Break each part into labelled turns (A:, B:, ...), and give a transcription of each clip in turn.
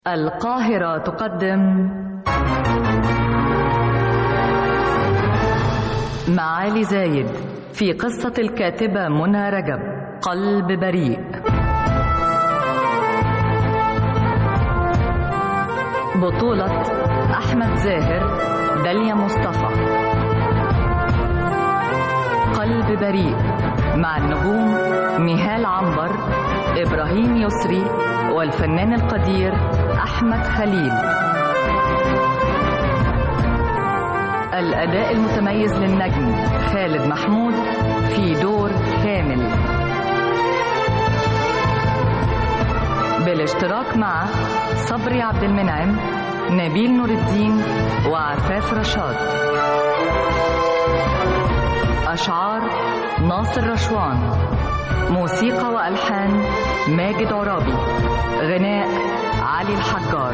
A: القاهرة تقدم معالي زايد في قصة الكاتبة منى رجب قلب بريء بطولة أحمد زاهر داليا مصطفى قلب بريء مع النجوم نهال عنبر إبراهيم يسري والفنان القدير أحمد خليل الأداء المتميز للنجم خالد محمود في دور كامل بالاشتراك مع صبري عبد المنعم نبيل نور الدين وعفاف رشاد أشعار ناصر رشوان موسيقى وألحان ماجد عرابي غناء علي الحجار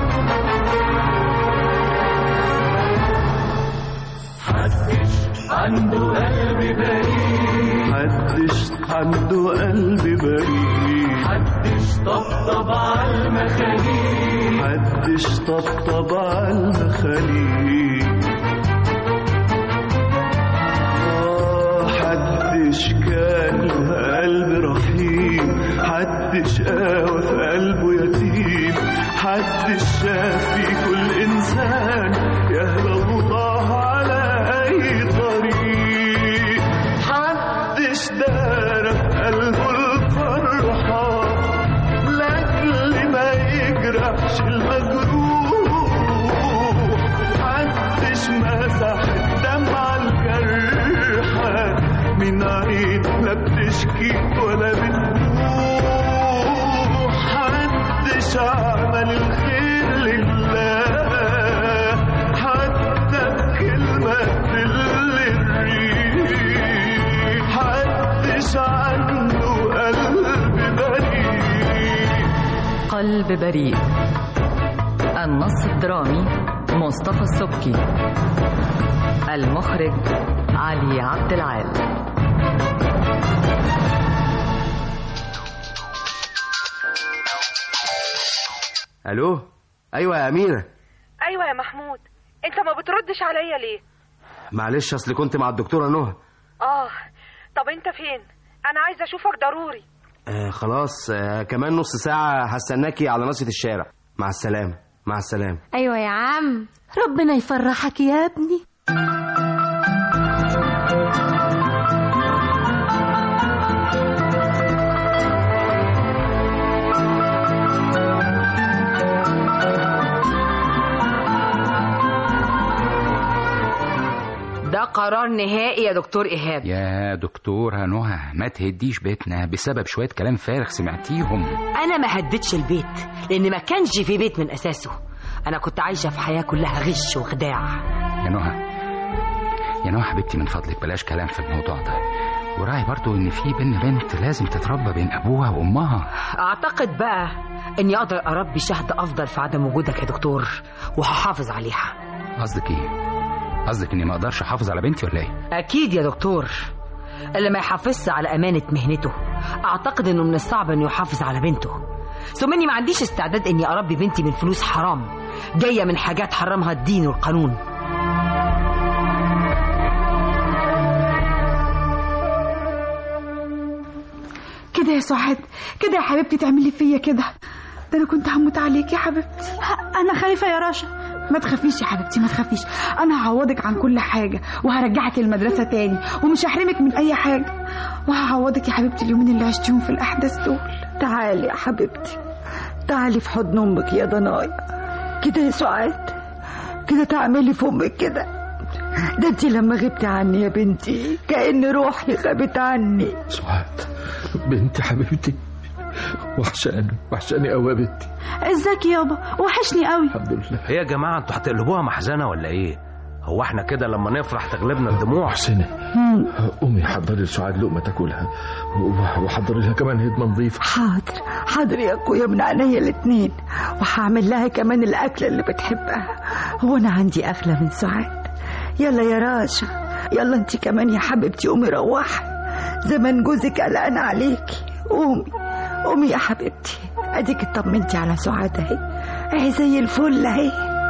B: محدش عنده قلب بريء
C: محدش عنده قلب بريء
B: محدش طبطب على المخاليق
C: محدش طبطب على المخاليق آه، حدش كان له قلب رحيم حدش قاوى في قلبه يتيم حدش شاف في كل انسان يهدى الله على اي طريق حدش دار في قلبه الفرحه لاجل ما يجرحش المجروح محدش مسح الدمعة الجرحى من عين لا بتشكي ولا بتبوح محدش عمل الخير لله حتى بكلمة تل الريح محدش عنده قلب بريء
A: قلب بريء النص الدرامي مصطفى السبكي المخرج علي عبد العال
D: الو ايوه يا اميره
E: ايوه يا محمود انت ما بتردش عليا ليه
D: معلش اصل كنت مع الدكتوره نهى
E: اه طب انت فين انا عايزه اشوفك ضروري
D: آه خلاص آه كمان نص ساعه هستناكي على ناصيه الشارع مع السلامه مع السلامه
F: ايوه يا عم ربنا يفرحك يا ابني
G: ده قرار نهائي يا دكتور إيهاب
H: يا دكتورة نهى ما تهديش بيتنا بسبب شوية كلام فارغ سمعتيهم
G: أنا ما هددش البيت لأن ما كانش في بيت من أساسه أنا كنت عايشة في حياة كلها غش وخداع
H: يا نهى يا نهى حبيبتي من فضلك بلاش كلام في الموضوع ده وراعي برضو ان في بين بنت لازم تتربى بين ابوها وامها
G: أعتقد بقى إني أقدر أربي شهد أفضل في عدم وجودك يا دكتور وهحافظ عليها
H: قصدك ايه قصدك اني ما اقدرش احافظ على بنتي ولا ايه
G: أكيد يا دكتور اللي ما يحافظش على أمانة مهنته أعتقد إنه من الصعب إنه يحافظ على بنته ثم إني ما عنديش استعداد إني أربي بنتي من فلوس حرام جاية من حاجات حرمها الدين والقانون
I: كده يا سعاد كده يا حبيبتي تعملي فيا كده ده انا كنت هموت عليك يا حبيبتي انا خايفه يا رشا ما تخافيش يا حبيبتي ما تخافيش انا هعوضك عن كل حاجه وهرجعك المدرسه تاني ومش هحرمك من اي حاجه وهعوضك يا حبيبتي اليومين اللي عشتيهم في الاحداث دول
J: تعالي يا حبيبتي تعالي في حضن امك يا ضنايا كده يا سعاد كده تعملي في امك كده ده انت لما غبتي عني يا بنتي كأن روحي غابت عني
B: سعاد بنتي حبيبتي وحشاني وحشاني قوي يا بنتي
I: ازيك يابا وحشني قوي
B: الحمد لله
K: ايه يا جماعه انتوا هتقلبوها محزنه ولا ايه هو احنا كده لما نفرح تغلبنا الدموع
B: حسينة قومي حضري لسعاد لقمة تاكلها وحضري لها كمان هدمة نظيفة
J: حاضر حاضر يا اخويا من عينيا الاتنين وهعمل لها كمان الاكله اللي بتحبها هو انا عندي اغلى من سعاد يلا يا راشا يلا انت كمان يا حبيبتي قومي روحي زمان جوزك قلقان عليكي قومي قومي يا حبيبتي اديك اطمنتي على سعاد اهي اهي زي الفل اهي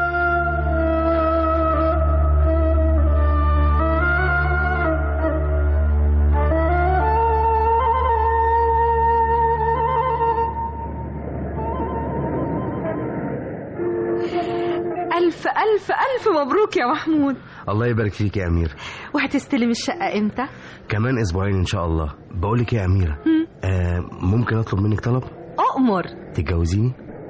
I: ألف ألف ألف مبروك يا محمود
D: الله يبارك فيك يا أمير
I: وهتستلم الشقة إمتى؟
D: كمان أسبوعين إن شاء الله بقولك يا أميرة
I: هم؟
D: آه ممكن أطلب منك طلب
I: أؤمر
D: تتجوزيني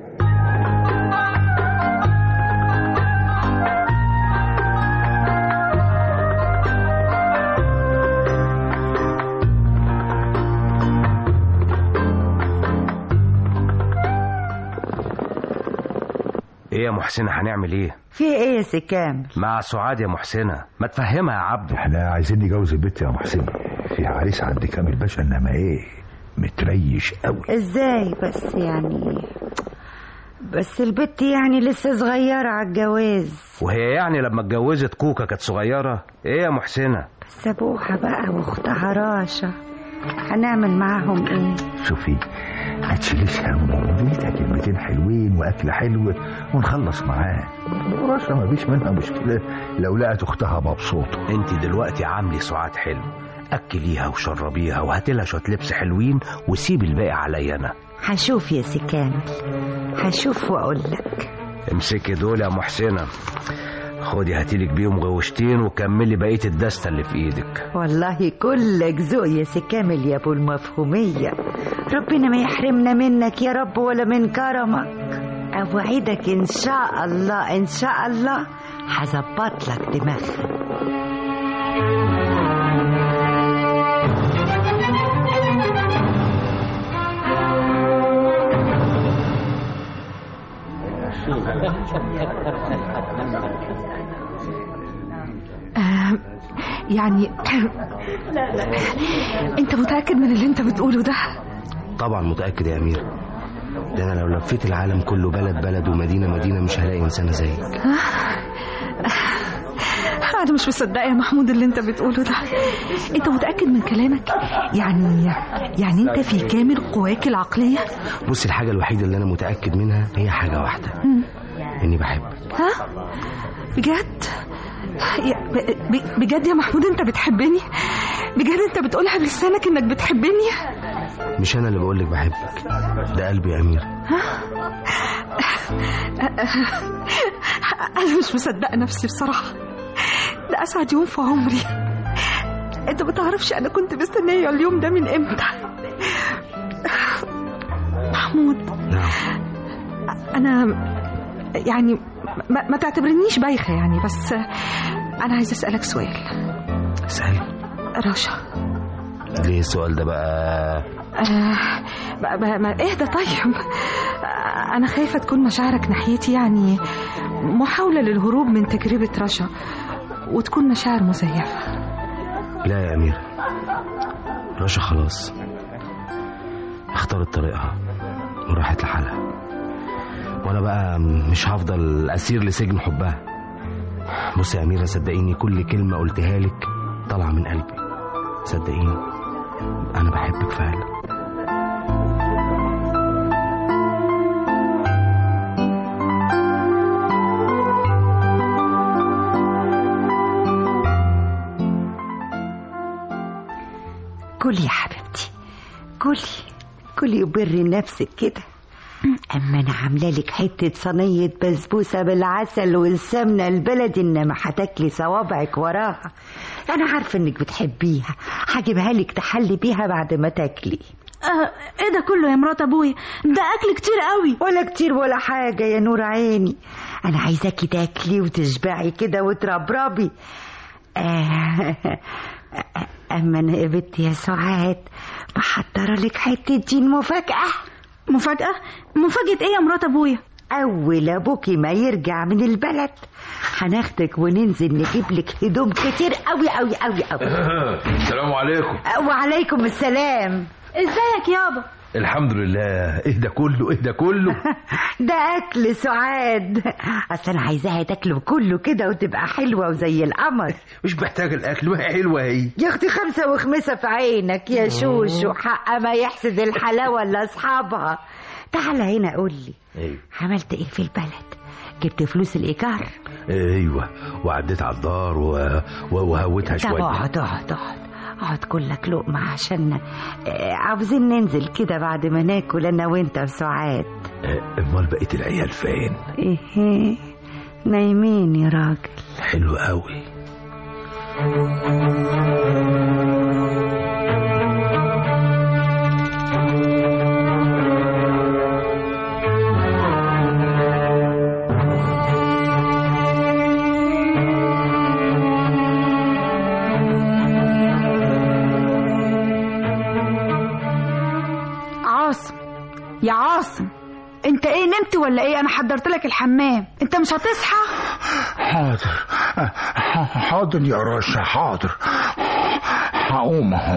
K: ايه يا محسنة هنعمل ايه
J: في ايه يا سي كامل
K: مع سعاد يا محسنة ما تفهمها يا عبده
L: احنا عايزين نجوز البت يا محسن في عريس عند كامل باشا انما ايه متريش قوي
J: ازاي بس يعني بس البت يعني لسه صغيرة على الجواز
K: وهي يعني لما اتجوزت كوكا كانت صغيرة ايه يا محسنة
J: بس ابوها بقى واختها راشا هنعمل معاهم ايه
L: شوفي ما تشيليش هم اديتها كلمتين حلوين واكل حلو ونخلص معاه وراشا ما فيش منها مشكله لو لقت اختها مبسوطه
K: انت دلوقتي عاملي سعاد حلو اكليها وشربيها وهاتلها شويه لبس حلوين وسيبي الباقي عليا انا
J: هشوف يا سي كامل هشوف واقول لك
K: امسكي دول يا محسنة خدي هاتيلك بيهم غوشتين وكملي بقية الدستة اللي في ايدك
J: والله كلك ذوق يا سي كامل يا ابو المفهومية ربنا ما يحرمنا منك يا رب ولا من كرمك اوعدك ان شاء الله ان شاء الله هظبط لك دماغك
I: آه يعني أنت متأكد من اللي أنت بتقوله ده؟
D: طبعا متأكد يا أمير ده أنا لو لفيت العالم كله بلد بلد ومدينة مدينة مش هلاقي إنسانة زيك
I: أنا مش مصدقة يا محمود اللي أنت بتقوله ده أنت متأكد من كلامك؟ يعني يعني أنت في كامل قواك العقلية؟
D: بص الحاجة الوحيدة اللي أنا متأكد منها هي حاجة واحدة
I: مم.
D: إني بحبك
I: ها؟ بجد؟ يا- ب- ب- بجد يا محمود أنت بتحبني؟ بجد أنت بتقولها بلسانك إنك بتحبني؟
D: مش أنا اللي بقولك بحبك ده قلبي يا أمير
I: أنا مش مصدقة نفسي بصراحة ده أسعد يوم في عمري أنت ما تعرفش أنا كنت مستنية اليوم ده من إمتى محمود أنا يعني ما, ما تعتبرنيش بايخة يعني بس أنا عايزة أسألك سؤال
D: اسأل
I: رشا
D: ليه السؤال ده بقى
I: آه ما ما ما اهدى طيب آه، أنا خايفة تكون مشاعرك ناحيتي يعني محاولة للهروب من تجربة رشا وتكون مشاعر مزيفة
D: لا يا أمير رشا خلاص اختارت طريقها وراحت لحالها وانا بقى مش هفضل اسير لسجن حبها بص يا أميرة صدقيني كل كلمة قلتها لك طالعة من قلبي صدقيني أنا بحبك فعلا
J: كلي يا حبيبتي كلي كلي وبري نفسك كده اما انا عامله لك حته صينيه بسبوسه بالعسل والسمنه البلدي انما هتاكلي صوابعك وراها انا عارفه انك بتحبيها هجيبها لك تحلي بيها بعد ما تاكلي
M: آه ايه ده كله يا مرات ابويا ده اكل كتير قوي
J: ولا كتير ولا حاجه يا نور عيني انا عايزاكي تاكلي وتشبعي كده وتربربي آه اما انا يا بنتي يا سعاد محضره لك حته دين مفاجاه
M: مفاجاه مفاجاه ايه يا مرات ابويا
J: اول ابوكي ما يرجع من البلد هناخدك وننزل نجيب لك هدوم كتير قوي قوي قوي قوي
B: السلام عليكم
J: وعليكم السلام
M: ازيك يابا
B: الحمد لله ايه ده كله ايه ده كله
J: ده اكل سعاد اصل انا عايزاها تاكله كله كده وتبقى حلوه وزي القمر
B: مش محتاج الاكل ما هي حلوه اهي
J: يا اختي خمسه وخمسه في عينك يا شوشو حق ما يحسد الحلاوه لاصحابها تعال هنا قول لي
K: ايوه
J: عملت ايه في البلد جبت فلوس الايجار
K: ايوه وعديت على الدار و... و... وهوتها
J: طب
K: شويه
J: اقعد اقعد اقعد اقعد كلك لقمة عشان آه، عاوزين ننزل كده بعد ما ناكل انا وانت وسعاد
K: آه، امال بقيت العيال فين
J: ايه نايمين يا راجل
K: حلو قوي
I: عاصم يا عاصم انت ايه نمت ولا ايه انا حضرت لك الحمام انت مش هتصحى
L: حاضر ح- حاضر يا رشا حاضر هقوم اهو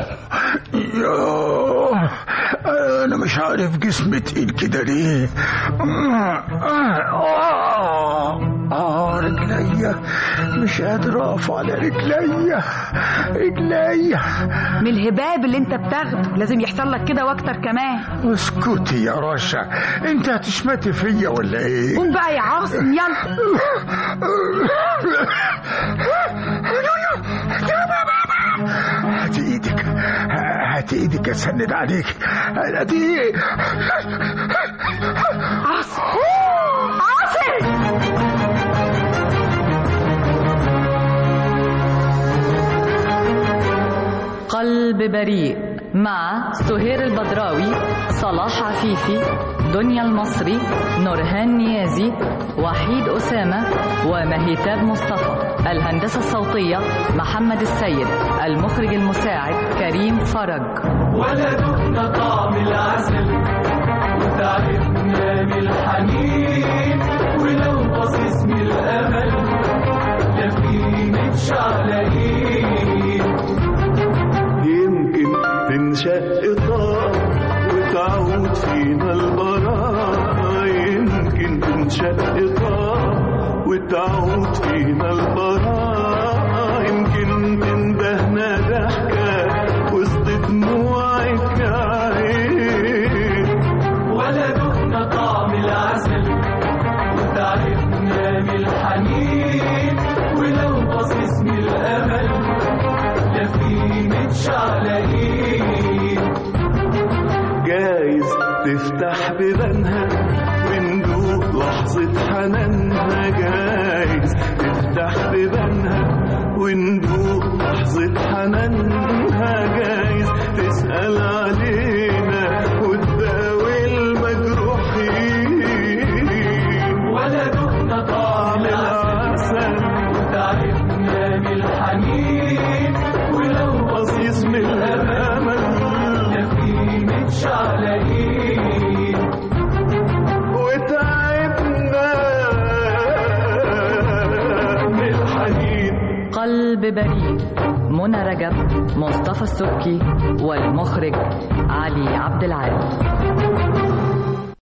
L: ياه، انا مش عارف جسمي تقيل كده ليه اه اه رجليا مش قادر اقف على رجليا رجليا
I: من الهباب اللي انت بتاخده لازم يحصل لك كده واكتر كمان
L: اسكتي يا رشا انت هتشمتي فيا ولا ايه
I: قوم بقى يا عاصم يلا
L: هات ايدك هات ايدك اسند عليك هات ايدك
I: عاصم عاصم
A: قلب بريء مع سهير البدراوي صلاح عفيفي دنيا المصري نورهان نيازي وحيد أسامة ومهيتاب مصطفى الهندسة الصوتية محمد السيد المخرج المساعد كريم فرج
C: ولا دقنا طعم العسل وتعبنا من الحنين ولو بصيص من الامل لا في متشعلقين يمكن تنشق طاق وتعود فينا البراءة يمكن تنشق طاق وتعود فينا البراءة يمكن تندهنا ضحكة وسط دموعك يا عين ولا دقنا طعم العسل وتعبنا من الحنين ولو بصيص من الأمل لا في متشعلقين جايز تفتح بيبانها وندوق لحظة حنانها جايز تفتح بيبانها وندوق لحظة حنانها جايز تسأل علينا وتداوي المجروحين ولا دقنا طعم العسل وتعبنا من الحنين ولو بصيص من الأمل لا في متشعلقين وتعبنا من الحنين
A: قلب بريء منى رجب مصطفى السبكي والمخرج علي عبد العال